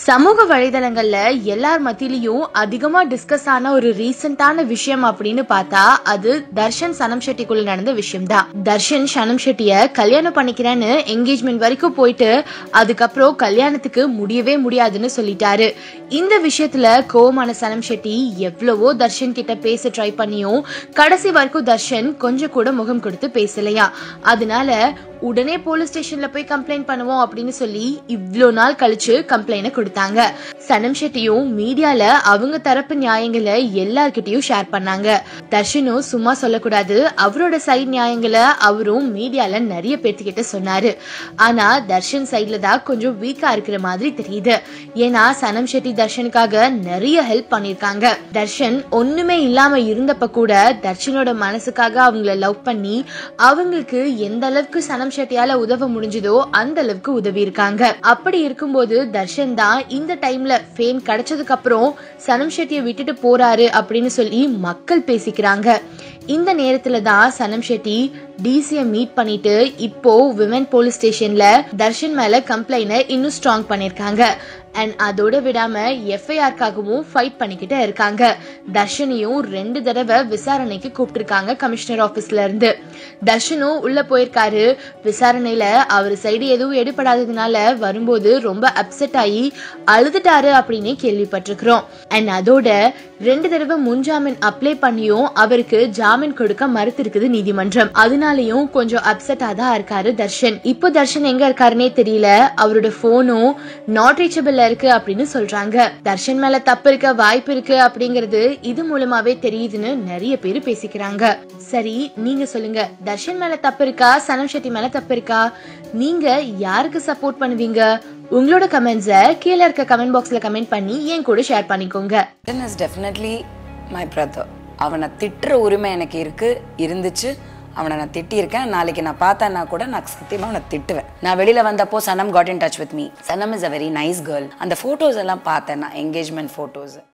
சமூக வலைதளங்கள்ல எல்லார் மத்தியிலயும் அதிகமா டிஸ்கஸ் ஆன ஒரு ரீசெண்டான விஷயம் அப்படின்னு பார்த்தா அது தர்ஷன் சனம் ஷெட்டிக்குள்ள நடந்த விஷயம் தான் தர்ஷன் சனம் ஷெட்டிய கல்யாணம் பண்ணிக்கிறேன்னு என்கேஜ்மெண்ட் வரைக்கும் போயிட்டு அதுக்கப்புறம் கல்யாணத்துக்கு முடியவே முடியாதுன்னு சொல்லிட்டாரு இந்த விஷயத்துல கோவமான சனம் ஷெட்டி எவ்வளவோ தர்ஷன் கிட்ட பேச ட்ரை பண்ணியும் கடைசி வரைக்கும் தர்ஷன் கொஞ்சம் கூட முகம் கொடுத்து பேசலையா அதனால உடனே போலீஸ் ஸ்டேஷன்ல போய் கம்ப்ளைண்ட் பண்ணுவோம் அப்படின்னு சொல்லி இவ்ளோ நாள் கழிச்சு கம்ப்ளைண்ட் கொடுத்தாங்க சனம் ஷெட்டியும் மீடியால அவங்க தரப்பு நியாயங்களை எல்லார்கிட்டயும் ஷேர் பண்ணாங்க தர்ஷனும் சும்மா சொல்லக்கூடாது அவரோட சைட் நியாயங்களை அவரும் மீடியால நிறைய பேர்த்துக்கிட்ட சொன்னாரு ஆனா தர்ஷன் சைட்ல தான் கொஞ்சம் வீக்கா இருக்கிற மாதிரி தெரியுது ஏன்னா சனம் ஷெட்டி தர்ஷனுக்காக நிறைய ஹெல்ப் பண்ணிருக்காங்க தர்ஷன் ஒண்ணுமே இல்லாம இருந்தப்ப கூட தர்ஷனோட மனசுக்காக அவங்கள லவ் பண்ணி அவங்களுக்கு எந்த அளவுக்கு சனம் ஷெட்டியால உதவ முடிஞ்சதோ அந்த அளவுக்கு உதவி இருக்காங்க அப்படி இருக்கும்போது தர்ஷன் தான் இந்த டைம்ல ஃபேம் கிடைச்சதுக்கு அப்புறம் சனம் ஷெட்டியை விட்டுட்டு போறாரு அப்படின்னு சொல்லி மக்கள் பேசிக்கிறாங்க இந்த நேரத்துல தான் சனம் ஷெட்டி டிசிய மீட் பண்ணிட்டு இப்போ விமன் போலீஸ் ஸ்டேஷன்ல தர்ஷன் மேல கம்ப்ளைண்ட் இன்னும் ஸ்ட்ராங் பண்ணிருக்காங்க அண்ட் அதோட விடாம எஃப்ஐஆர்க்காகவும் ஃபைட் பண்ணிக்கிட்டு இருக்காங்க தர்ஷனையும் ரெண்டு தடவை விசாரணைக்கு கூப்பிட்டிருக்காங்க கமிஷனர் ஆபீஸ்ல இருந்து தர்ஷனும் உள்ள போயிருக்காரு விசாரணையில அவர் சைடு எதுவும் எடுபடாததுனால வரும்போது ரொம்ப அப்செட் ஆகி அழுதுட்டாரு அப்படின்னு கேள்விப்பட்டிருக்கிறோம் அண்ட் அதோட ரெண்டு தடவை முன்ஜாமீன் அப்ளை பண்ணியும் அவருக்கு ஜாமீன் கொடுக்க மறுத்திருக்குது நீதிமன்றம் அதனாலயும் கொஞ்சம் அப்செட்டா தான் இருக்காரு தர்ஷன் இப்போ தர்ஷன் எங்க இருக்காருன்னே தெரியல அவரோட போனும் நாட் ரீச்சபிள்ல இருக்கு அப்படின்னு சொல்றாங்க தர்ஷன் மேல தப்பு இருக்க வாய்ப்பு இருக்கு அப்படிங்கறது இது மூலமாவே தெரியுதுன்னு நிறைய பேர் பேசிக்கிறாங்க சரி நீங்க சொல்லுங்க தர்ஷன் மேல தப்பு இருக்கா சனம் ஷெட்டி மேல தப்பு இருக்கா நீங்க யாருக்கு சப்போர்ட் பண்ணுவீங்க உங்களோட கமெண்ட்ஸை கீழே இருக்க கமெண்ட் பாக்ஸ்ல கமெண்ட் பண்ணி என் கூட ஷேர் பண்ணிக்கோங்க Darshan is definitely my brother அவனை திட்டுற உரிமை எனக்கு இருக்கு இருந்துச்சு அவனை நான் திட்டியிருக்கேன் நாளைக்கு நான் பார்த்தேன்னா கூட நான் சத்தியமாக அவனை திட்டுவேன் நான் வெளியில வந்தப்போ Sanam got in touch with me Sanam is a very nice girl அந்த ஃபோட்டோஸ் எல்லாம் பார்த்தேன் நான் என்கேஜ்மெண்ட் ஃபோட்டோஸ்